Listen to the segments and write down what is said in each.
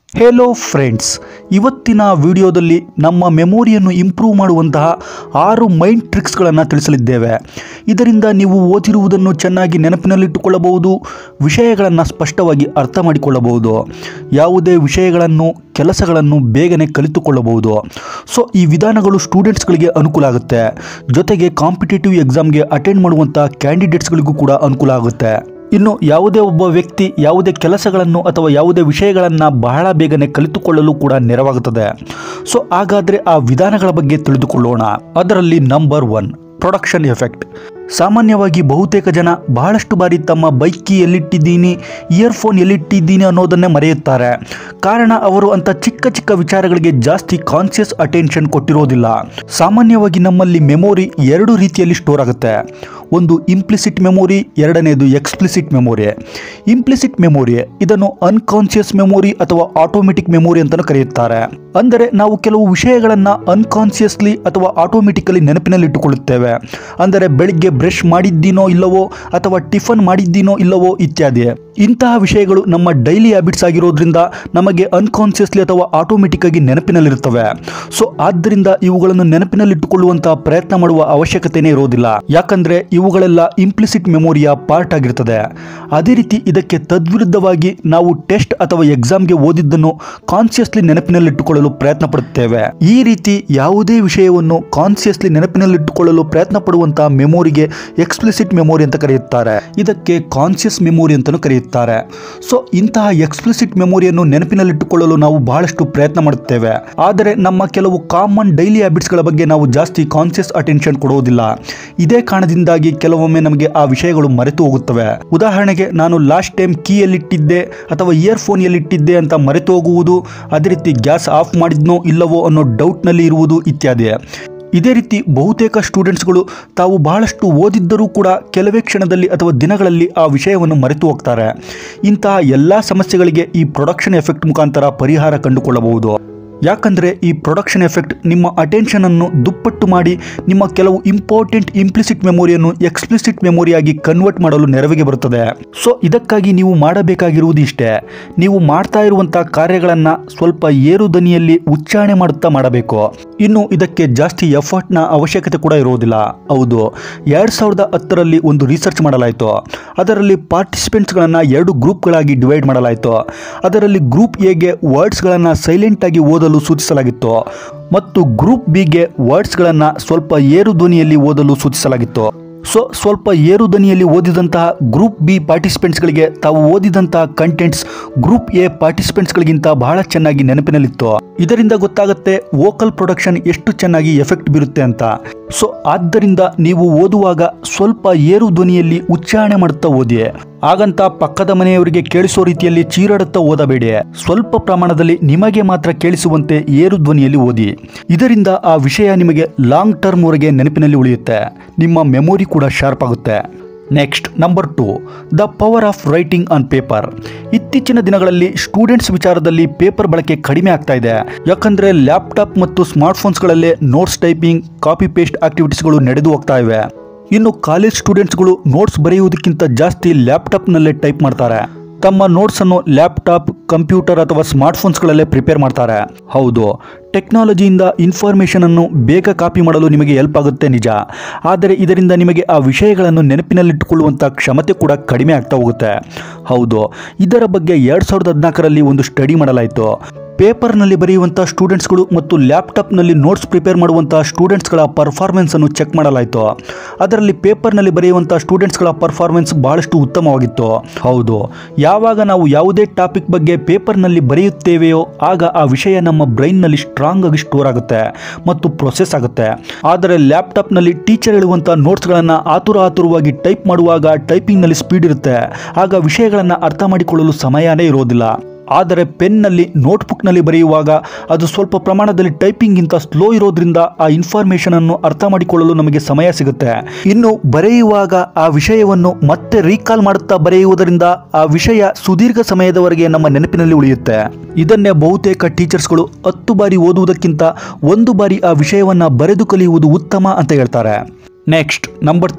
hello friends ಇವತ್ತಿನ ವಿಡಿಯೋದಲ್ಲಿ ನಮ್ಮ ಮೆಮೊರಿಯನ್ನು ಇಂಪ್ರೂವ್ ಮಾಡುವಂತಹ ಆರು ಮೈಂಡ್ ಟ್ರಿಕ್ಸ್ಗಳನ್ನು ತಿಳಿಸಲಿದ್ದೇವೆ ಇದರಿಂದ ನೀವು ಓದಿರುವುದನ್ನು ಚೆನ್ನಾಗಿ ನೆನಪಿನಲ್ಲಿಟ್ಟುಕೊಳ್ಳಬಹುದು ವಿಷಯಗಳನ್ನು ಸ್ಪಷ್ಟವಾಗಿ ಅರ್ಥ ಮಾಡಿಕೊಳ್ಳಬಹುದು ಯಾವುದೇ ವಿಷಯಗಳನ್ನು ಕೆಲಸಗಳನ್ನು ಬೇಗನೆ ಕಲಿತುಕೊಳ್ಳಬಹುದು ಸೊ ಈ ವಿಧಾನಗಳು ಸ್ಟೂಡೆಂಟ್ಸ್ಗಳಿಗೆ ಅನುಕೂಲ ಆಗುತ್ತೆ ಜೊತೆಗೆ ಕಾಂಪಿಟೇಟಿವ್ ಎಕ್ಸಾಮ್ಗೆ ಅಟೆಂಡ್ ಮಾಡುವಂಥ ಕ್ಯಾಂಡಿಡೇಟ್ಸ್ಗಳಿಗೂ ಕೂಡ ಅನುಕೂಲ ಆಗುತ್ತೆ ಇನ್ನು ಯಾವುದೇ ಒಬ್ಬ ವ್ಯಕ್ತಿ ಯಾವುದೇ ಕೆಲಸಗಳನ್ನು ಅಥವಾ ಯಾವುದೇ ವಿಷಯಗಳನ್ನು ಬಹಳ ಬೇಗನೆ ಕಲಿತುಕೊಳ್ಳಲು ಕೂಡ ನೆರವಾಗುತ್ತದೆ ಸೊ ಹಾಗಾದರೆ ಆ ವಿಧಾನಗಳ ಬಗ್ಗೆ ತಿಳಿದುಕೊಳ್ಳೋಣ ಅದರಲ್ಲಿ ನಂಬರ್ ಒನ್ ಪ್ರೊಡಕ್ಷನ್ ಎಫೆಕ್ಟ್ ಸಾಮಾನ್ಯವಾಗಿ ಬಹುತೇಕ ಜನ ಬಹಳಷ್ಟು ಬಾರಿ ತಮ್ಮ ಬೈಕ್ ಕೀ ಎಲ್ಲಿಟ್ಟಿದ್ದೀನಿ ಇಯರ್ಫೋನ್ ಎಲ್ಲಿಟ್ಟಿದ್ದೀನಿ ಅನ್ನೋದನ್ನೇ ಮರೆಯುತ್ತಾರೆ ಕಾರಣ ಅವರು ಅಂತ ಚಿಕ್ಕ ಚಿಕ್ಕ ವಿಚಾರಗಳಿಗೆ ಜಾಸ್ತಿ ಕಾನ್ಸಿಯಸ್ ಅಟೆನ್ಷನ್ ಕೊಟ್ಟಿರೋದಿಲ್ಲ ಸಾಮಾನ್ಯವಾಗಿ ನಮ್ಮಲ್ಲಿ ಮೆಮೊರಿ ಎರಡು ರೀತಿಯಲ್ಲಿ ಸ್ಟೋರ್ ಆಗುತ್ತೆ ಒಂದು ಇಂಪ್ಲಿಸಿಟ್ ಮೆಮೊರಿ ಎರಡನೇದು ಎಕ್ಸ್ಪ್ಲಿಸಿಟ್ ಮೆಮೊರಿ ಇಂಪ್ಲಿಸಿಟ್ ಮೆಮೊರಿ ಇದನ್ನು ಅನ್ಕಾನ್ಸಿಯಸ್ ಮೆಮೊರಿ ಅಥವಾ ಆಟೋಮೆಟಿಕ್ ಮೆಮೊರಿ ಅಂತಲೂ ಕರೆಯುತ್ತಾರೆ ಅಂದರೆ ನಾವು ಕೆಲವು ವಿಷಯಗಳನ್ನು ಅನ್ಕಾನ್ಸಿಯಸ್ಲಿ ಅಥವಾ ಆಟೋಮೆಟಿಕಲಿ ನೆನಪಿನಲ್ಲಿಟ್ಟುಕೊಳ್ಳುತ್ತೇವೆ ಅಂದರೆ ಬೆಳಿಗ್ಗೆ ಬ್ರಷ್ ಮಾಡಿದ್ದೀನೋ ಇಲ್ಲವೋ ಅಥವಾ ಟಿಫನ್ ಮಾಡಿದ್ದೀನೋ ಇಲ್ಲವೋ ಇತ್ಯಾದಿ ಇಂತಹ ವಿಷಯಗಳು ನಮ್ಮ ಡೈಲಿ ಹ್ಯಾಬಿಟ್ಸ್ ಆಗಿರೋದ್ರಿಂದ ನಮಗೆ ಅನ್ಕಾನ್ಸಿಯಸ್ಲಿ ಅಥವಾ ಆಟೋಮೆಟಿಕ್ ಆಗಿ ನೆನಪಿನಲ್ಲಿರುತ್ತವೆ ಸೊ ಆದ್ದರಿಂದ ಇವುಗಳನ್ನು ನೆನಪಿನಲ್ಲಿಟ್ಟುಕೊಳ್ಳುವಂತಹ ಪ್ರಯತ್ನ ಮಾಡುವ ಅವಶ್ಯಕತೆನೇ ಇರೋದಿಲ್ಲ ಯಾಕಂದ್ರೆ ಇವುಗಳೆಲ್ಲ ಇಂಪ್ಲಿಸಿಟ್ ಮೆಮೊರಿಯ ಪಾರ್ಟ್ ಆಗಿರ್ತದೆ ಅದೇ ರೀತಿ ಇದಕ್ಕೆ ತದ್ವಿರುದ್ಧವಾಗಿ ನಾವು ಟೆಸ್ಟ್ ಅಥವಾ ಎಕ್ಸಾಮ್ಗೆ ಓದಿದ್ದನ್ನು ಕಾನ್ಸಿಯಸ್ಲಿ ನೆನಪಿನಲ್ಲಿಟ್ಟುಕೊಳ್ಳಲು ಪ್ರಯತ್ನ ಪಡುತ್ತೇವೆ ಈ ರೀತಿ ಯಾವುದೇ ವಿಷಯವನ್ನು ಕಾನ್ಸಿಯಸ್ಲಿ ನೆನಪಿನಲ್ಲಿಟ್ಟುಕೊಳ್ಳಲು ಪ್ರಯತ್ನ ಪಡುವಂತಹ ಮೆಮೊರಿಗೆ ಎಕ್ಸ್ಪ್ಲಿಸಿಟ್ ಮೆಮೊರಿ ಅಂತ ಕರೆಯುತ್ತಾರೆ ಇದಕ್ಕೆ ಕಾನ್ಸಿಯಸ್ ಮೆಮೊರಿ ಅಂತಲೂ ಕರೆಯುತ್ತಾರೆ ಸೊ ಇಂತಹ ಎಕ್ಸ್ಪ್ಲಿಸಿಟ್ ಮೆಮೊರಿಯನ್ನು ನೆನಪಿನಲ್ಲಿಟ್ಟುಕೊಳ್ಳಲು ನಾವು ಬಹಳಷ್ಟು ಪ್ರಯತ್ನ ಮಾಡುತ್ತೇವೆ ಆದರೆ ನಮ್ಮ ಕೆಲವು ಕಾಮನ್ ಡೈಲಿ ಹ್ಯಾಬಿಟ್ಸ್ಗಳ ಬಗ್ಗೆ ನಾವು ಜಾಸ್ತಿ ಕಾನ್ಸಿಯಸ್ ಅಟೆನ್ಷನ್ ಕೊಡುವುದಿಲ್ಲ ಇದೇ ಕಾರಣದಿಂದಾಗಿ ಕೆಲವೊಮ್ಮೆ ನಮಗೆ ಆ ವಿಷಯಗಳು ಮರೆತು ಹೋಗುತ್ತವೆ ಉದಾಹರಣೆಗೆ ನಾನು ಲಾಸ್ಟ್ ಟೈಮ್ ಕೀ ಎಲ್ಲಿಟ್ಟಿದ್ದೆ ಅಥವಾ ಇಯರ್ಫೋನ್ ಎಲ್ಲಿಟ್ಟಿದ್ದೆ ಅಂತ ಮರೆತು ಹೋಗುವುದು ಅದೇ ರೀತಿ ಗ್ಯಾಸ್ ಆಫ್ ಮಾಡಿದ್ನೋ ಇಲ್ಲವೋ ಅನ್ನೋ ಡೌಟ್ನಲ್ಲಿ ಇರುವುದು ಇತ್ಯಾದಿ ಇದೇ ರೀತಿ ಬಹುತೇಕ ಸ್ಟೂಡೆಂಟ್ಸ್ಗಳು ತಾವು ಬಹಳಷ್ಟು ಓದಿದ್ದರೂ ಕೂಡ ಕೆಲವೇ ಕ್ಷಣದಲ್ಲಿ ಅಥವಾ ದಿನಗಳಲ್ಲಿ ಆ ವಿಷಯವನ್ನು ಮರೆತು ಹೋಗ್ತಾರೆ ಇಂತಹ ಎಲ್ಲ ಸಮಸ್ಯೆಗಳಿಗೆ ಈ ಪ್ರೊಡಕ್ಷನ್ ಎಫೆಕ್ಟ್ ಮುಖಾಂತರ ಪರಿಹಾರ ಕಂಡುಕೊಳ್ಳಬಹುದು ಯಾಕಂದರೆ ಈ ಪ್ರೊಡಕ್ಷನ್ ಎಫೆಕ್ಟ್ ನಿಮ್ಮ ಅಟೆನ್ಷನನ್ನು ದುಪ್ಪಟ್ಟು ಮಾಡಿ ನಿಮ್ಮ ಕೆಲವು ಇಂಪಾರ್ಟೆಂಟ್ ಇಂಪ್ಲಿಸಿಟ್ ಮೆಮೊರಿಯನ್ನು ಎಕ್ಸ್ಪ್ಲಿಸಿಟ್ ಮೆಮೊರಿಯಾಗಿ ಕನ್ವರ್ಟ್ ಮಾಡಲು ನೆರವಿಗೆ ಬರುತ್ತದೆ ಸೊ ಇದಕ್ಕಾಗಿ ನೀವು ಮಾಡಬೇಕಾಗಿರುವುದು ಇಷ್ಟೇ ನೀವು ಮಾಡ್ತಾ ಇರುವಂಥ ಕಾರ್ಯಗಳನ್ನು ಸ್ವಲ್ಪ ಏರು ದನಿಯಲ್ಲಿ ಉಚ್ಚಾರಣೆ ಮಾಡುತ್ತಾ ಮಾಡಬೇಕು ಇನ್ನು ಇದಕ್ಕೆ ಜಾಸ್ತಿ ಎಫರ್ಟ್ನ ಅವಶ್ಯಕತೆ ಕೂಡ ಇರುವುದಿಲ್ಲ ಹೌದು ಎರಡು ಸಾವಿರದ ಹತ್ತರಲ್ಲಿ ಒಂದು ರಿಸರ್ಚ್ ಮಾಡಲಾಯಿತು ಅದರಲ್ಲಿ ಪಾರ್ಟಿಸಿಪೆಂಟ್ಸ್ಗಳನ್ನು ಎರಡು ಗ್ರೂಪ್ಗಳಾಗಿ ಡಿವೈಡ್ ಮಾಡಲಾಯಿತು ಅದರಲ್ಲಿ ಗ್ರೂಪ್ ಎಗೆ ವರ್ಡ್ಸ್ಗಳನ್ನು ಸೈಲೆಂಟಾಗಿ ಓದಲು ಸೂಚಿಸಲಾಗಿತ್ತು ಮತ್ತು ಗ್ರೂಪ್ ಬಿಗೆ ವರ್ಡ್ಸ್ಗಳನ್ನು ಸ್ವಲ್ಪ ಏರು ಧ್ವನಿಯಲ್ಲಿ ಓದಲು ಸೂಚಿಸಲಾಗಿತ್ತು ಸೊ ಸ್ವಲ್ಪ ಏರು ಧ್ವನಿಯಲ್ಲಿ ಓದಿದಂತಹ ಗ್ರೂಪ್ ಬಿ ಪಾರ್ಟಿಸಿಪೆಂಟ್ಸ್ಗಳಿಗೆ ತಾವು ಓದಿದಂತಹ ಕಂಟೆಂಟ್ಸ್ ಗ್ರೂಪ್ ಎ ಪಾರ್ಟಿಸಿಪೆಂಟ್ಸ್ಗಳಿಗಿಂತ ಬಹಳ ಚೆನ್ನಾಗಿ ನೆನಪಿನಲ್ಲಿತ್ತು ಇದರಿಂದ ಗೊತ್ತಾಗುತ್ತೆ ವೋಕಲ್ ಪ್ರೊಡಕ್ಷನ್ ಎಷ್ಟು ಚೆನ್ನಾಗಿ ಎಫೆಕ್ಟ್ ಬೀರುತ್ತೆ ಅಂತ ಸೊ ಆದ್ದರಿಂದ ನೀವು ಓದುವಾಗ ಸ್ವಲ್ಪ ಏರು ಧ್ವನಿಯಲ್ಲಿ ಉಚ್ಚಾರಣೆ ಮಾಡುತ್ತಾ ಓದಿ ಹಾಗಂತ ಪಕ್ಕದ ಮನೆಯವರಿಗೆ ಕೇಳಿಸೋ ರೀತಿಯಲ್ಲಿ ಚೀರಾಡುತ್ತಾ ಓದಬೇಡಿ ಸ್ವಲ್ಪ ಪ್ರಮಾಣದಲ್ಲಿ ನಿಮಗೆ ಮಾತ್ರ ಕೇಳಿಸುವಂತೆ ಏರು ಧ್ವನಿಯಲ್ಲಿ ಓದಿ ಇದರಿಂದ ಆ ವಿಷಯ ನಿಮಗೆ ಲಾಂಗ್ ಟರ್ಮ್ ವರೆಗೆ ನೆನಪಿನಲ್ಲಿ ಉಳಿಯುತ್ತೆ ನಿಮ್ಮ ಮೆಮೊರಿ ಕೂಡ ಶಾರ್ಪ್ ಆಗುತ್ತೆ next number two the power of writing on paper ಇತ್ತೀಚಿನ ದಿನಗಳಲ್ಲಿ ಸ್ಟೂಡೆಂಟ್ಸ್ ವಿಚಾರದಲ್ಲಿ ಪೇಪರ್ ಬಳಕೆ ಕಡಿಮೆ ಆಗ್ತಾ ಇದೆ ಯಾಕಂದ್ರೆ ಲ್ಯಾಪ್ಟಾಪ್ ಮತ್ತು ಸ್ಮಾರ್ಟ್ಫೋನ್ಸ್ಗಳಲ್ಲೇ ನೋಟ್ಸ್ ಟೈಪಿಂಗ್ ಕಾಪಿ ಪೇಸ್ಟ್ ಆಕ್ಟಿವಿಟೀಸ್ಗಳು ನಡೆದು ಹೋಗ್ತಾ ಇವೆ ಇನ್ನು ಕಾಲೇಜ್ ಸ್ಟೂಡೆಂಟ್ಸ್ಗಳು ನೋಟ್ಸ್ ಬರೆಯುವುದಕ್ಕಿಂತ ಜಾಸ್ತಿ ಲ್ಯಾಪ್ಟಾಪ್ನಲ್ಲೇ ಟೈಪ್ ಮಾಡ್ತಾರೆ ತಮ್ಮ ನೋಟ್ಸನ್ನು ಲ್ಯಾಪ್ಟಾಪ್ ಕಂಪ್ಯೂಟರ್ ಅಥವಾ ಸ್ಮಾರ್ಟ್ಫೋನ್ಸ್ಗಳಲ್ಲೇ ಪ್ರಿಪೇರ್ ಮಾಡ್ತಾರೆ ಹೌದು ಟೆಕ್ನಾಲಜಿಯಿಂದ ಇನ್ಫಾರ್ಮೇಷನನ್ನು ಬೇಗ ಕಾಪಿ ಮಾಡಲು ನಿಮಗೆ ಹೆಲ್ಪ್ ಆಗುತ್ತೆ ನಿಜ ಆದರೆ ಇದರಿಂದ ನಿಮಗೆ ಆ ವಿಷಯಗಳನ್ನು ನೆನಪಿನಲ್ಲಿಟ್ಟುಕೊಳ್ಳುವಂಥ ಕ್ಷಮತೆ ಕೂಡ ಕಡಿಮೆ ಆಗ್ತಾ ಹೋಗುತ್ತೆ ಹೌದು ಇದರ ಬಗ್ಗೆ ಎರಡು ಸಾವಿರದ ಹದಿನಾಲ್ಕರಲ್ಲಿ ಒಂದು ಸ್ಟಡಿ ಮಾಡಲಾಯಿತು ಪೇಪರ್ನಲ್ಲಿ ಬರೆಯುವಂಥ ಸ್ಟೂಡೆಂಟ್ಸ್ಗಳು ಮತ್ತು ಲ್ಯಾಪ್ಟಾಪ್ನಲ್ಲಿ ನೋಟ್ಸ್ ಪ್ರಿಪೇರ್ ಮಾಡುವಂಥ ಸ್ಟೂಡೆಂಟ್ಸ್ಗಳ ಪರ್ಫಾರ್ಮೆನ್ಸನ್ನು ಚೆಕ್ ಮಾಡಲಾಯಿತು ಅದರಲ್ಲಿ ಪೇಪರ್ನಲ್ಲಿ ಬರೆಯುವಂಥ ಸ್ಟೂಡೆಂಟ್ಸ್ಗಳ ಪರ್ಫಾರ್ಮೆನ್ಸ್ ಬಹಳಷ್ಟು ಉತ್ತಮವಾಗಿತ್ತು ಹೌದು ಯಾವಾಗ ನಾವು ಯಾವುದೇ ಟಾಪಿಕ್ ಬಗ್ಗೆ ಪೇಪರ್ನಲ್ಲಿ ಬರೆಯುತ್ತೇವೆಯೋ ಆಗ ಆ ವಿಷಯ ನಮ್ಮ ಬ್ರೈನ್ನಲ್ಲಿ ಸ್ಟ್ರಾಂಗ್ ಆಗಿ ಸ್ಟೋರ್ ಆಗುತ್ತೆ ಮತ್ತು ಪ್ರೊಸೆಸ್ ಆಗುತ್ತೆ ಆದರೆ ಲ್ಯಾಪ್ಟಾಪ್ನಲ್ಲಿ ಟೀಚರ್ ಹೇಳುವಂಥ ನೋಟ್ಸ್ಗಳನ್ನು ಆತುರ ಆತುರವಾಗಿ ಟೈಪ್ ಮಾಡುವಾಗ ಟೈಪಿಂಗ್ನಲ್ಲಿ ಸ್ಪೀಡ್ ಇರುತ್ತೆ ಆಗ ವಿಷಯಗಳನ್ನು ಅರ್ಥ ಮಾಡಿಕೊಳ್ಳಲು ಸಮಯನೇ ಇರೋದಿಲ್ಲ ಆದರೆ ಪೆನ್ನಲ್ಲಿ ನೋಟ್ಬುಕ್ನಲ್ಲಿ ಬರೆಯುವಾಗ ಅದು ಸ್ವಲ್ಪ ಪ್ರಮಾಣದಲ್ಲಿ ಟೈಪಿಂಗ್ಗಿಂತ ಸ್ಲೋ ಇರೋದ್ರಿಂದ ಆ ಇನ್ಫಾರ್ಮೇಷನನ್ನು ಅರ್ಥ ಮಾಡಿಕೊಳ್ಳಲು ನಮಗೆ ಸಮಯ ಸಿಗುತ್ತೆ ಇನ್ನು ಬರೆಯುವಾಗ ಆ ವಿಷಯವನ್ನು ಮತ್ತೆ ರೀಕಾಲ್ ಮಾಡುತ್ತಾ ಬರೆಯುವುದರಿಂದ ಆ ವಿಷಯ ಸುದೀರ್ಘ ಸಮಯದವರೆಗೆ ನಮ್ಮ ನೆನಪಿನಲ್ಲಿ ಉಳಿಯುತ್ತೆ ಇದನ್ನೇ ಬಹುತೇಕ ಟೀಚರ್ಸ್ಗಳು ಹತ್ತು ಬಾರಿ ಓದುವುದಕ್ಕಿಂತ ಒಂದು ಬಾರಿ ಆ ವಿಷಯವನ್ನು ಬರೆದು ಕಲಿಯುವುದು ಉತ್ತಮ ಅಂತ ಹೇಳ್ತಾರೆ next number three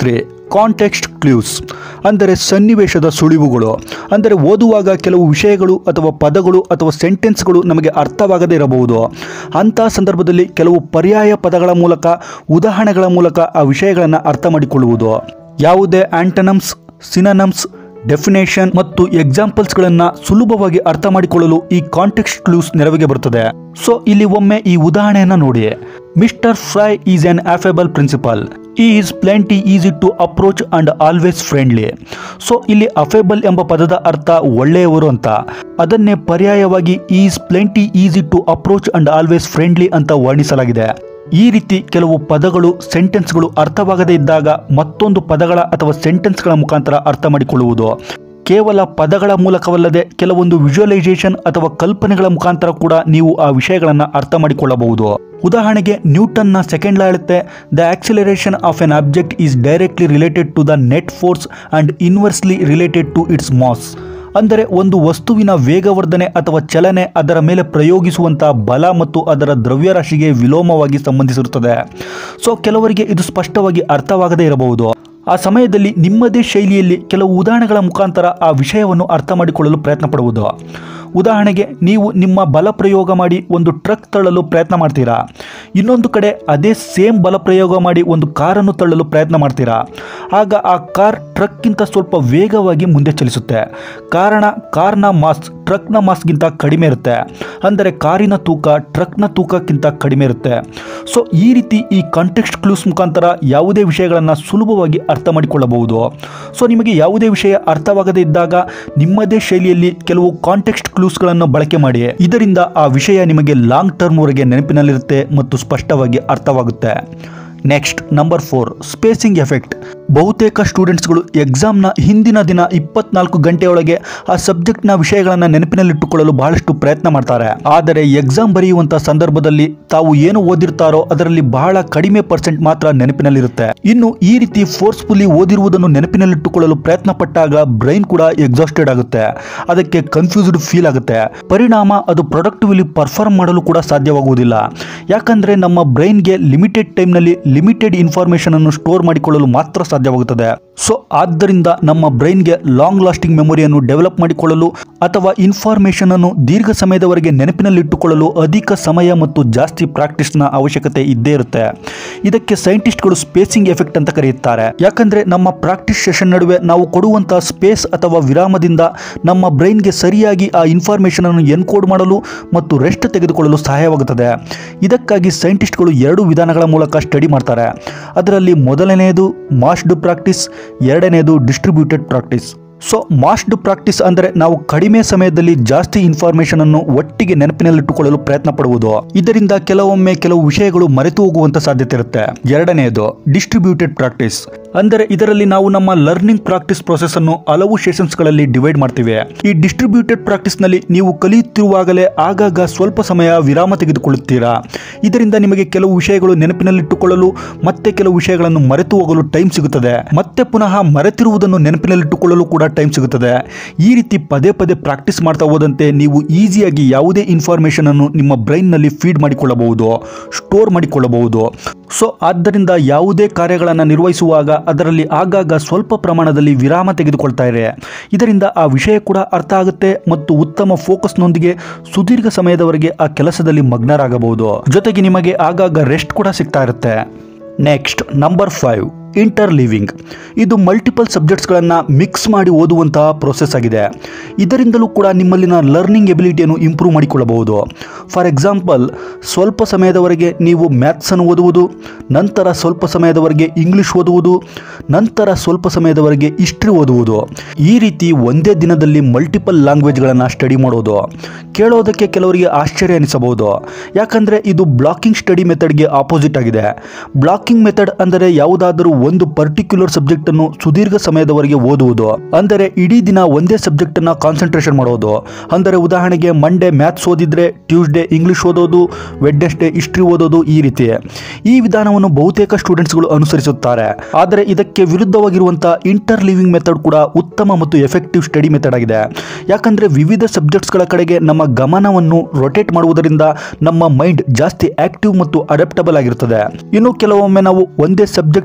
context clues ಅಂದರೆ ಸನ್ನಿವೇಶದ ಸುಳಿವುಗಳು ಅಂದರೆ ಓದುವಾಗ ಕೆಲವು ವಿಷಯಗಳು ಅಥವಾ ಪದಗಳು ಅಥವಾ ಸೆಂಟೆನ್ಸ್ಗಳು ನಮಗೆ ಅರ್ಥವಾಗದೇ ಇರಬಹುದು ಅಂಥ ಸಂದರ್ಭದಲ್ಲಿ ಕೆಲವು ಪರ್ಯಾಯ ಪದಗಳ ಮೂಲಕ ಉದಾಹರಣೆಗಳ ಮೂಲಕ ಆ ವಿಷಯಗಳನ್ನು ಅರ್ಥ ಮಾಡಿಕೊಳ್ಳುವುದು ಯಾವುದೇ ಆಂಟನಮ್ಸ್ ಸಿನನಮ್ಸ್ ಡೆಫಿನೇಷನ್ ಮತ್ತು ಎಕ್ಸಾಂಪಲ್ಸ್ಗಳನ್ನು ಸುಲಭವಾಗಿ ಅರ್ಥ ಮಾಡಿಕೊಳ್ಳಲು ಈ ಕಾಂಟೆಕ್ಸ್ಟ್ ಕ್ಲೂಸ್ ನೆರವಿಗೆ ಬರುತ್ತದೆ ಸೊ ಇಲ್ಲಿ ಒಮ್ಮೆ ಈ ಉದಾಹರಣೆಯನ್ನು ನೋಡಿ mister Fry is an affable principal he is plenty easy to approach and always friendly so ಇಲ್ಲಿ ಅಫೇಬಲ್ ಎಂಬ ಪದದ ಅರ್ಥ ಒಳ್ಳೆಯವರು ಅಂತ ಅದನ್ನೇ ಪರ್ಯಾಯವಾಗಿ is plenty easy to approach and always friendly ಅಂತ ವರ್ಣಿಸಲಾಗಿದೆ ಈ ರೀತಿ ಕೆಲವು ಪದಗಳು ಸೆಂಟೆನ್ಸ್ಗಳು ಅರ್ಥವಾಗದೇ ಇದ್ದಾಗ ಮತ್ತೊಂದು ಪದಗಳ ಅಥವಾ ಸೆಂಟೆನ್ಸ್ಗಳ ಮುಖಾಂತರ ಅರ್ಥ ಮಾಡಿಕೊಳ್ಳುವುದು ಕೇವಲ ಪದಗಳ ಮೂಲಕವಲ್ಲದೆ ಕೆಲವೊಂದು ವಿಜುವಲೈಸೇಷನ್ ಅಥವಾ ಕಲ್ಪನೆಗಳ ಮುಖಾಂತರ ಕೂಡ ನೀವು ಆ ವಿಷಯಗಳನ್ನು ಅರ್ಥ ಮಾಡಿಕೊಳ್ಳಬಹುದು ಉದಾಹರಣೆಗೆ ನ್ಯೂಟನ್ನ ಸೆಕೆಂಡ್ ಲಾ ಹೇಳುತ್ತೆ the acceleration of an object is directly related to the net force and inversely related to its mass ಅಂದರೆ ಒಂದು ವಸ್ತುವಿನ ವೇಗವರ್ಧನೆ ಅಥವಾ ಚಲನೆ ಅದರ ಮೇಲೆ ಪ್ರಯೋಗಿಸುವಂತಹ ಬಲ ಮತ್ತು ಅದರ ದ್ರವ್ಯರಾಶಿಗೆ ವಿಲೋಮವಾಗಿ ಸಂಬಂಧಿಸಿರುತ್ತದೆ ಸೊ ಕೆಲವರಿಗೆ ಇದು ಸ್ಪಷ್ಟವಾಗಿ ಅರ್ಥವಾಗದೇ ಇರಬಹುದು ಆ ಸಮಯದಲ್ಲಿ ನಿಮ್ಮದೇ ಶೈಲಿಯಲ್ಲಿ ಕೆಲವು ಉದಾಹರಣೆಗಳ ಮುಖಾಂತರ ಆ ವಿಷಯವನ್ನು ಅರ್ಥ ಮಾಡಿಕೊಳ್ಳಲು ಪ್ರಯತ್ನ ಪಡುವುದು ಉದಾಹರಣೆಗೆ ನೀವು ನಿಮ್ಮ ಬಲ ಪ್ರಯೋಗ ಮಾಡಿ ಒಂದು ಟ್ರಕ್ ತಳ್ಳಲು ಪ್ರಯತ್ನ ಮಾಡ್ತೀರಾ ಇನ್ನೊಂದು ಕಡೆ ಅದೇ ಸೇಮ್ ಬಲ ಪ್ರಯೋಗ ಮಾಡಿ ಒಂದು ಕಾರನ್ನು ತಳ್ಳಲು ಪ್ರಯತ್ನ ಮಾಡ್ತೀರಾ ಆಗ ಆ ಕಾರ್ ಟ್ರಕ್ಗಿಂತ ಸ್ವಲ್ಪ ವೇಗವಾಗಿ ಮುಂದೆ ಚಲಿಸುತ್ತೆ ಕಾರಣ ಕಾರ್ನ ಮಾಸ್ ಟ್ರಕ್ನ ಮಾಸ್ಗಿಂತ ಕಡಿಮೆ ಇರುತ್ತೆ ಅಂದರೆ ಕಾರಿನ ತೂಕ ಟ್ರಕ್ನ ತೂಕಕ್ಕಿಂತ ಕಡಿಮೆ ಇರುತ್ತೆ ಸೊ ಈ ರೀತಿ ಈ ಕಾಂಟೆಕ್ಸ್ಟ್ ಕ್ಲೂಸ್ ಮುಖಾಂತರ ಯಾವುದೇ ವಿಷಯಗಳನ್ನು ಸುಲಭವಾಗಿ ಅರ್ಥ ಮಾಡಿಕೊಳ್ಳಬಹುದು ಸೊ ನಿಮಗೆ ಯಾವುದೇ ವಿಷಯ ಅರ್ಥವಾಗದೇ ಇದ್ದಾಗ ನಿಮ್ಮದೇ ಶೈಲಿಯಲ್ಲಿ ಕೆಲವು ಕಾಂಟೆಕ್ಸ್ಟ್ ಕ್ಲೂಸ್ಗಳನ್ನು ಬಳಕೆ ಮಾಡಿ ಇದರಿಂದ ಆ ವಿಷಯ ನಿಮಗೆ ಲಾಂಗ್ ಟರ್ಮ್ವರೆಗೆ ನೆನಪಿನಲ್ಲಿರುತ್ತೆ ಮತ್ತು ಸ್ಪಷ್ಟವಾಗಿ ಅರ್ಥವಾಗುತ್ತೆ next number four spacing effect ಬಹುತೇಕ ಸ್ಟೂಡೆಂಟ್ಸ್ಗಳು ಎಕ್ಸಾಮ್ನ ಹಿಂದಿನ ದಿನ ಇಪ್ಪತ್ನಾಲ್ಕು ಗಂಟೆಯೊಳಗೆ ಆ ಸಬ್ಜೆಕ್ಟ್ನ ವಿಷಯಗಳನ್ನು ನೆನಪಿನಲ್ಲಿಟ್ಟುಕೊಳ್ಳಲು ಬಹಳಷ್ಟು ಪ್ರಯತ್ನ ಮಾಡ್ತಾರೆ ಆದರೆ ಎಕ್ಸಾಮ್ ಬರೆಯುವಂಥ ಸಂದರ್ಭದಲ್ಲಿ ತಾವು ಏನು ಓದಿರ್ತಾರೋ ಅದರಲ್ಲಿ ಬಹಳ ಕಡಿಮೆ ಪರ್ಸೆಂಟ್ ಮಾತ್ರ ನೆನಪಿನಲ್ಲಿರುತ್ತೆ ಇನ್ನು ಈ ರೀತಿ ಫೋರ್ಸ್ಫುಲಿ ಓದಿರುವುದನ್ನು ನೆನಪಿನಲ್ಲಿಟ್ಟುಕೊಳ್ಳಲು ಪ್ರಯತ್ನ ಪಟ್ಟಾಗ ಬ್ರೈನ್ ಕೂಡ ಎಕ್ಸಾಸ್ಟೆಡ್ ಆಗುತ್ತೆ ಅದಕ್ಕೆ ಕನ್ಫ್ಯೂಸ್ಡ್ ಫೀಲ್ ಆಗುತ್ತೆ ಪರಿಣಾಮ ಅದು ಪ್ರೊಡಕ್ಟಿವ್ಲಿ ಪರ್ಫಾರ್ಮ್ ಮಾಡಲು ಕೂಡ ಸಾಧ್ಯವಾಗುವುದಿಲ್ಲ ಯಾಕಂದ್ರೆ ನಮ್ಮ ಬ್ರೈನ್ಗೆ ಲಿಮಿಟೆಡ್ ಟೈಮ್ನಲ್ಲಿ ಲಿಮಿಟೆಡ್ ಇನ್ಫಾರ್ಮೇಷನ್ ಅನ್ನು ಸ್ಟೋರ್ ಮಾಡಿಕೊಳ್ಳಲು ಮಾತ್ರ ಸಾಧ್ಯವಾಗುತ್ತದೆ ಸೊ ಆದ್ದರಿಂದ ನಮ್ಮ ಬ್ರೈನ್ಗೆ ಲಾಂಗ್ ಲಾಸ್ಟಿಂಗ್ ಮೆಮೊರಿಯನ್ನು ಡೆವಲಪ್ ಮಾಡಿಕೊಳ್ಳಲು ಅಥವಾ ಇನ್ಫಾರ್ಮೇಷನ್ ಅನ್ನು ದೀರ್ಘ ಸಮಯದವರೆಗೆ ನೆನಪಿನಲ್ಲಿಟ್ಟುಕೊಳ್ಳಲು ಅಧಿಕ ಸಮಯ ಮತ್ತು ಜಾಸ್ತಿ ಪ್ರಾಕ್ಟೀಸ್ನ ಅವಶ್ಯಕತೆ ಇದ್ದೇ ಇರುತ್ತೆ ಇದಕ್ಕೆ ಸೈಂಟಿಸ್ಟ್ಗಳು ಸ್ಪೇಸಿಂಗ್ ಎಫೆಕ್ಟ್ ಅಂತ ಕರೆಯುತ್ತಾರೆ ಯಾಕಂದ್ರೆ ನಮ್ಮ ಪ್ರಾಕ್ಟೀಸ್ ಸೆಷನ್ ನಡುವೆ ನಾವು ಕೊಡುವಂತಹ ಸ್ಪೇಸ್ ಅಥವಾ ವಿರಾಮದಿಂದ ನಮ್ಮ ಬ್ರೈನ್ಗೆ ಸರಿಯಾಗಿ ಆ ಇನ್ಫಾರ್ಮೇಷನ್ ಅನ್ನು ಎನ್ಕೋಡ್ ಮಾಡಲು ಮತ್ತು ರೆಸ್ಟ್ ತೆಗೆದುಕೊಳ್ಳಲು ಸಹಾಯವಾಗುತ್ತದೆ ಇದಕ್ಕಾಗಿ ಸೈಂಟಿಸ್ಟ್ಗಳು ಎರಡು ವಿಧಾನಗಳ ಮೂಲಕ ಸ್ಟಡಿ ಮಾಡ್ತಾರೆ ಅದರಲ್ಲಿ ಮೊದಲನೆಯದು ಮಾಸ್ಡ್ ಪ್ರಾಕ್ಟೀಸ್ ಎರಡನೆಯದು distributed practice so massed practice ಅಂದರೆ ನಾವು ಕಡಿಮೆ ಸಮಯದಲ್ಲಿ ಜಾಸ್ತಿ ಇನ್ಫಾರ್ಮೇಷನ್ ಅನ್ನು ಒಟ್ಟಿಗೆ ನೆನಪಿನಲ್ಲಿಟ್ಟುಕೊಳ್ಳಲು ಪ್ರಯತ್ನ ಪಡುವುದು ಇದರಿಂದ ಕೆಲವೊಮ್ಮೆ ಕೆಲವು ವಿಷಯಗಳು ಮರೆತು ಹೋಗುವಂತ ಸಾಧ್ಯತೆ ಇರುತ್ತೆ ಎರಡನೆಯದು ಡಿಸ್ಟ್ರಿಬ್ಯೂಟೆಡ್ ಪ್ರಾಕ್ಟೀಸ್ ಅಂದರೆ ಇದರಲ್ಲಿ ನಾವು ನಮ್ಮ ಲರ್ನಿಂಗ್ ಪ್ರಾಕ್ಟೀಸ್ ಪ್ರೊಸೆಸ್ ಅನ್ನು ಹಲವು ಸೆಷನ್ಸ್ಗಳಲ್ಲಿ ಡಿವೈಡ್ ಮಾಡ್ತೀವಿ ಈ ಡಿಸ್ಟ್ರಿಬ್ಯೂಟೆಡ್ ಪ್ರಾಕ್ಟೀಸ್ನಲ್ಲಿ ನೀವು ಕಲಿಯುತ್ತಿರುವಾಗಲೇ ಆಗಾಗ ಸ್ವಲ್ಪ ಸಮಯ ವಿರಾಮ ತೆಗೆದುಕೊಳ್ಳುತ್ತೀರಾ ಇದರಿಂದ ನಿಮಗೆ ಕೆಲವು ವಿಷಯಗಳು ನೆನಪಿನಲ್ಲಿಟ್ಟುಕೊಳ್ಳಲು ಮತ್ತೆ ಕೆಲವು ವಿಷಯಗಳನ್ನು ಮರೆತು ಹೋಗಲು ಟೈಮ್ ಸಿಗುತ್ತದೆ ಮತ್ತೆ ಪುನಃ ಮರೆತಿರುವುದನ್ನು ನೆನಪಿನಲ್ಲಿಟ್ಟುಕೊಳ್ಳಲು ಕೂಡ ಟೈಮ್ ಸಿಗುತ್ತದೆ ಈ ರೀತಿ ಪದೇ ಪದೇ ಪ್ರಾಕ್ಟೀಸ್ ಮಾಡ್ತಾ ಹೋದಂತೆ ನೀವು ಈಸಿಯಾಗಿ ಯಾವುದೇ ಇನ್ಫಾರ್ಮೇಷನ್ ಅನ್ನು ನಿಮ್ಮ ಬ್ರೈನ್ನಲ್ಲಿ ಫೀಡ್ ಮಾಡಿಕೊಳ್ಳಬಹುದು ಸ್ಟೋರ್ ಮಾಡಿಕೊಳ್ಳಬಹುದು ಸೊ ಆದ್ದರಿಂದ ಯಾವುದೇ ಕಾರ್ಯಗಳನ್ನು ನಿರ್ವಹಿಸುವಾಗ ಅದರಲ್ಲಿ ಆಗಾಗ ಸ್ವಲ್ಪ ಪ್ರಮಾಣದಲ್ಲಿ ವಿರಾಮ ತೆಗೆದುಕೊಳ್ತಾ ಇದೆ ಇದರಿಂದ ಆ ವಿಷಯ ಕೂಡ ಅರ್ಥ ಆಗುತ್ತೆ ಮತ್ತು ಉತ್ತಮ ಫೋಕಸ್ನೊಂದಿಗೆ ಸುದೀರ್ಘ ಸಮಯದವರೆಗೆ ಆ ಕೆಲಸದಲ್ಲಿ ಮಗ್ನರಾಗಬಹುದು ಜೊತೆಗೆ ನಿಮಗೆ ಆಗಾಗ ರೆಸ್ಟ್ ಕೂಡ ಸಿಗ್ತಾ ಇರುತ್ತೆ next number five interleaving ಇದು ಮಲ್ಟಿಪಲ್ ಸಬ್ಜೆಕ್ಟ್ಸ್ಗಳನ್ನು ಮಿಕ್ಸ್ ಮಾಡಿ ಓದುವಂತಹ ಪ್ರೊಸೆಸ್ ಆಗಿದೆ ಇದರಿಂದಲೂ ಕೂಡ ನಿಮ್ಮಲ್ಲಿನ ಲರ್ನಿಂಗ್ ಎಬಿಲಿಟಿಯನ್ನು ಇಂಪ್ರೂವ್ ಮಾಡಿಕೊಳ್ಳಬಹುದು ಫಾರ್ ಎಕ್ಸಾಂಪಲ್ ಸ್ವಲ್ಪ ಸಮಯದವರೆಗೆ ನೀವು ಮ್ಯಾಥ್ಸನ್ನು ಓದುವುದು ನಂತರ ಸ್ವಲ್ಪ ಸಮಯದವರೆಗೆ ಇಂಗ್ಲಿಷ್ ಓದುವುದು ನಂತರ ಸ್ವಲ್ಪ ಸಮಯದವರೆಗೆ ಹಿಸ್ಟ್ರಿ ಓದುವುದು ಈ ರೀತಿ ಒಂದೇ ದಿನದಲ್ಲಿ ಮಲ್ಟಿಪಲ್ ಲ್ಯಾಂಗ್ವೇಜ್ಗಳನ್ನು ಸ್ಟಡಿ ಮಾಡೋದು ಕೇಳೋದಕ್ಕೆ ಕೆಲವರಿಗೆ ಆಶ್ಚರ್ಯ ಅನಿಸಬಹುದು ಯಾಕಂದರೆ ಇದು ಬ್ಲಾಕಿಂಗ್ ಸ್ಟಡಿ ಮೆಥಡ್ಗೆ ಆಪೋಸಿಟ್ ಆಗಿದೆ ಬ್ಲಾಕಿಂಗ್ ಮೆಥಡ್ ಅಂದರೆ ಯಾವುದಾದರೂ ಒಂದು ಪರ್ಟಿಕ್ಯುಲರ್ ಸಬ್ಜೆಕ್ಟ್ ಅನ್ನು ಸುದೀರ್ಘ ಸಮಯದವರೆಗೆ ಓದುವುದು ಅಂದರೆ ಇಡೀ ದಿನ ಒಂದೇ ಸಬ್ಜೆಕ್ಟ್ ಅನ್ನ ಕಾನ್ಸಂಟ್ರೇಷನ್ ಮಾಡೋದು ಅಂದರೆ ಉದಾಹರಣೆಗೆ ಮಂಡೇ ಮ್ಯಾಥ್ಸ್ ಓದಿದ್ರೆ ಟ್ಯೂಸ್ಡೇ ಇಂಗ್ಲಿಷ್ ಓದೋದು ವೆಡ್ನೆಸ್ಡೇ ಹಿಸ್ಟ್ರಿ ಓದೋದು ಈ ರೀತಿ ಈ ವಿಧಾನವನ್ನು ಬಹುತೇಕ ಸ್ಟೂಡೆಂಟ್ಸ್ಗಳು ಅನುಸರಿಸುತ್ತಾರೆ ಆದರೆ ಇದಕ್ಕೆ ವಿರುದ್ಧವಾಗಿರುವಂತಹ ಇಂಟರ್ ಲಿವಿಂಗ್ ಮೆಥಡ್ ಕೂಡ ಉತ್ತಮ ಮತ್ತು ಎಫೆಕ್ಟಿವ್ ಸ್ಟಡಿ ಮೆಥಡ್ ಆಗಿದೆ ಯಾಕಂದ್ರೆ ವಿವಿಧ ಸಬ್ಜೆಕ್ಟ್ಸ್ಗಳ ಕಡೆಗೆ ನಮ್ಮ ಗಮನವನ್ನು ರೊಟೇಟ್ ಮಾಡುವುದರಿಂದ ನಮ್ಮ ಮೈಂಡ್ ಜಾಸ್ತಿ ಆಕ್ಟಿವ್ ಮತ್ತು ಅಡಾಪ್ಟಬಲ್ ಆಗಿರುತ್ತದೆ ಇನ್ನು ಕೆಲವೊಮ್ಮೆ ನಾವು ಒಂದೇ ಸಬ್ಜೆಕ್ಟ್ ಅಥವಾ ವಿಷಯ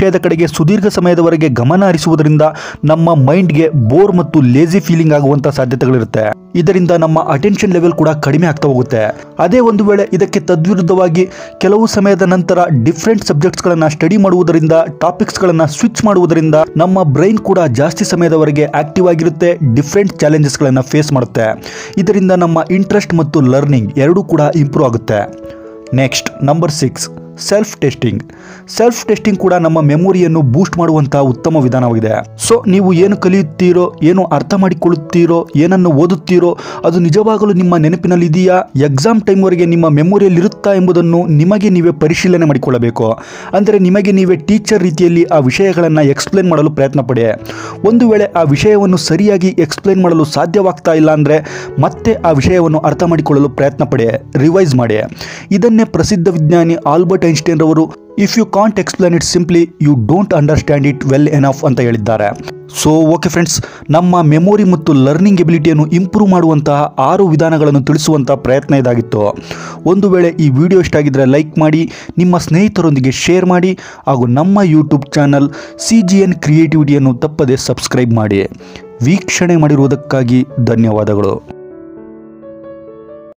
ವಿಷಯದ ಕಡೆಗೆ ಸುದೀರ್ಘ ಸಮಯದವರೆಗೆ ಗಮನ ಹರಿಸುವುದರಿಂದ ನಮ್ಮ ಮೈಂಡ್ಗೆ ಬೋರ್ ಮತ್ತು ಲೇಜಿ ಫೀಲಿಂಗ್ ಆಗುವಂಥ ಸಾಧ್ಯತೆಗಳಿರುತ್ತೆ ಇದರಿಂದ ನಮ್ಮ ಅಟೆನ್ಷನ್ ಲೆವೆಲ್ ಕೂಡ ಕಡಿಮೆ ಆಗ್ತಾ ಹೋಗುತ್ತೆ ಅದೇ ಒಂದು ವೇಳೆ ಇದಕ್ಕೆ ತದ್ವಿರುದ್ಧವಾಗಿ ಕೆಲವು ಸಮಯದ ನಂತರ ಡಿಫ್ರೆಂಟ್ ಸಬ್ಜೆಕ್ಟ್ಸ್ಗಳನ್ನು ಸ್ಟಡಿ ಮಾಡುವುದರಿಂದ ಟಾಪಿಕ್ಸ್ಗಳನ್ನು ಸ್ವಿಚ್ ಮಾಡುವುದರಿಂದ ನಮ್ಮ ಬ್ರೈನ್ ಕೂಡ ಜಾಸ್ತಿ ಸಮಯದವರೆಗೆ ಆಕ್ಟಿವ್ ಆಗಿರುತ್ತೆ ಡಿಫ್ರೆಂಟ್ ಚಾಲೆಂಜಸ್ಗಳನ್ನು ಫೇಸ್ ಮಾಡುತ್ತೆ ಇದರಿಂದ ನಮ್ಮ ಇಂಟ್ರೆಸ್ಟ್ ಮತ್ತು ಲರ್ನಿಂಗ್ ಎರಡೂ ಕೂಡ ಇಂಪ್ರೂವ್ ಆಗುತ್ತೆ next number six self testing self testing ಕೂಡ ನಮ್ಮ ಮೆಮೊರಿಯನ್ನು ಬೂಸ್ಟ್ ಮಾಡುವಂತಹ ಉತ್ತಮ ವಿಧಾನವಾಗಿದೆ ಸೊ ನೀವು ಏನು ಕಲಿಯುತ್ತೀರೋ ಏನು ಅರ್ಥ ಮಾಡಿಕೊಳ್ಳುತ್ತೀರೋ ಏನನ್ನು ಓದುತ್ತೀರೋ ಅದು ನಿಜವಾಗಲೂ ನಿಮ್ಮ ನೆನಪಿನಲ್ಲಿ ಇದೆಯಾ ಎಕ್ಸಾಮ್ ಟೈಮ್ವರೆಗೆ ನಿಮ್ಮ ಮೆಮೊರಿಯಲ್ಲಿ ಇರುತ್ತಾ ಎಂಬುದನ್ನು ನಿಮಗೆ ನೀವೇ ಪರಿಶೀಲನೆ ಮಾಡಿಕೊಳ್ಳಬೇಕು ಅಂದರೆ ನಿಮಗೆ ನೀವೇ ಟೀಚರ್ ರೀತಿಯಲ್ಲಿ ಆ ವಿಷಯಗಳನ್ನು ಎಕ್ಸ್ಪ್ಲೇನ್ ಮಾಡಲು ಪ್ರಯತ್ನ ಪಡಿ ಒಂದು ವೇಳೆ ಆ ವಿಷಯವನ್ನು ಸರಿಯಾಗಿ ಎಕ್ಸ್ಪ್ಲೇನ್ ಮಾಡಲು ಸಾಧ್ಯವಾಗ್ತಾ ಇಲ್ಲ ಅಂದರೆ ಮತ್ತೆ ಆ ವಿಷಯವನ್ನು ಅರ್ಥ ಮಾಡಿಕೊಳ್ಳಲು ಪ್ರಯತ್ನ ಪಡಿ ರಿವೈಸ್ ಮಾಡಿ ಇದನ್ನೇ ಪ್ರಸಿದ್ಧ ವಿಜ್ಞಾನಿ ಆಲ್ಬರ್ಟ್ ಐನ್ಸ್ಟೈನ್ ರವರು if you can't explain it simply you don't understand it well enough ಅಂತ ಹೇಳಿದ್ದಾರೆ ಸೊ ಓಕೆ ಫ್ರೆಂಡ್ಸ್ ನಮ್ಮ ಮೆಮೊರಿ ಮತ್ತು ಲರ್ನಿಂಗ್ ಎಬಿಲಿಟಿಯನ್ನು ಇಂಪ್ರೂವ್ ಮಾಡುವಂತಹ ಆರು ವಿಧಾನಗಳನ್ನು ತಿಳಿಸುವಂತಹ ಪ್ರಯತ್ನ ಇದಾಗಿತ್ತು ಒಂದು ವೇಳೆ ಈ ವಿಡಿಯೋ ಇಷ್ಟ ಆಗಿದ್ದರೆ ಲೈಕ್ ಮಾಡಿ ನಿಮ್ಮ ಸ್ನೇಹಿತರೊಂದಿಗೆ ಶೇರ್ ಮಾಡಿ ಹಾಗೂ ನಮ್ಮ YouTube channel C G N ಕ್ರಿಯೇಟಿವಿಟಿಯನ್ನು ತಪ್ಪದೆ ಸಬ್ಸ್ಕ್ರೈಬ್ ಮಾಡಿ ವೀಕ್ಷಣೆ ಮಾಡಿರುವುದಕ್ಕಾಗಿ ಧನ್ಯವಾದಗಳು